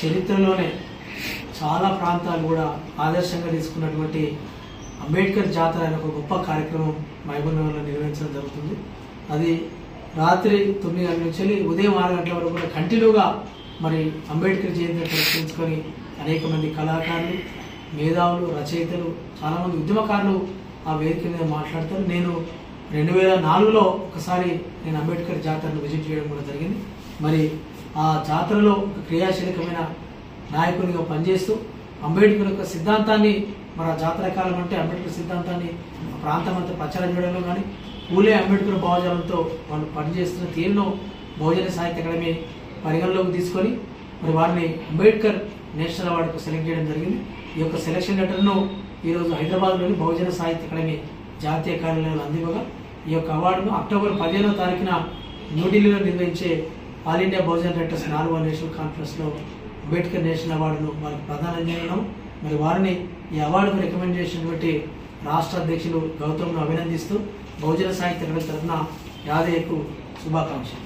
చరిత్రలోనే చాలా ప్రాంతాలు కూడా ఆదర్శంగా తీసుకున్నటువంటి అంబేద్కర్ జాతర అనే ఒక గొప్ప కార్యక్రమం మహబూబ్నగర్లో నిర్వహించడం జరుగుతుంది అది రాత్రి తొమ్మిది గంటల నుంచి వెళ్ళి ఉదయం ఆరు గంటల వరకు కూడా కంటిన్యూగా మరి అంబేద్కర్ జయంతిని పురస్కరించుకొని అనేక మంది కళాకారులు మేధావులు రచయితలు చాలామంది ఉద్యమకారులు ఆ వేదిక మీద మాట్లాడతారు నేను రెండు వేల నాలుగులో ఒకసారి నేను అంబేద్కర్ జాతరను విజిట్ చేయడం కూడా జరిగింది మరి ఆ జాతరలో ఒక క్రియాశీలకమైన నాయకునిగా పనిచేస్తూ అంబేద్కర్ యొక్క సిద్ధాంతాన్ని మన జాతర కాలం అంటే అంబేద్కర్ సిద్ధాంతాన్ని ఆ ప్రాంతం అంతా ప్రచారం చేయడంలో కానీ పూలే అంబేద్కర్ భావజాలంతో వాళ్ళు పనిచేస్తున్న తీరును బహుజన సాహిత్య అకాడమీ పరిగణలోకి తీసుకొని మరి వారిని అంబేద్కర్ నేషనల్ అవార్డుకు సెలెక్ట్ చేయడం జరిగింది ఈ యొక్క సెలక్షన్ లెటర్ను ఈరోజు హైదరాబాద్లోని బహుజన సాహిత్య అకాడమీ జాతీయ కార్యాలయంలో అందివ్వగా ఈ యొక్క అవార్డును అక్టోబర్ పదిహేనో తారీఖున న్యూఢిల్లీలో నిర్వహించే ఆల్ ఇండియా బహుజన రైటర్స్ నాలుగవ నేషనల్ కాన్ఫరెన్స్లో అంబేద్కర్ నేషనల్ అవార్డును వారికి ప్రదానం చేయడం మరి వారిని ఈ అవార్డుకు రికమెండ్ చేసినటువంటి రాష్ట్ర అధ్యక్షులు గౌతమ్ను అభినందిస్తూ బహుజన సాహిత్య అకాడమీ తరఫున యాదయ్యకు శుభాకాంక్షలు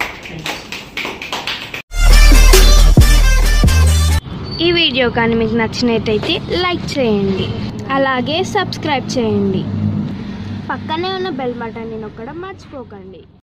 ఈ వీడియో కానీ మీకు నచ్చినట్టయితే లైక్ చేయండి అలాగే సబ్స్క్రైబ్ చేయండి పక్కనే ఉన్న బెల్ బటన్ని నొక్కడం మర్చిపోకండి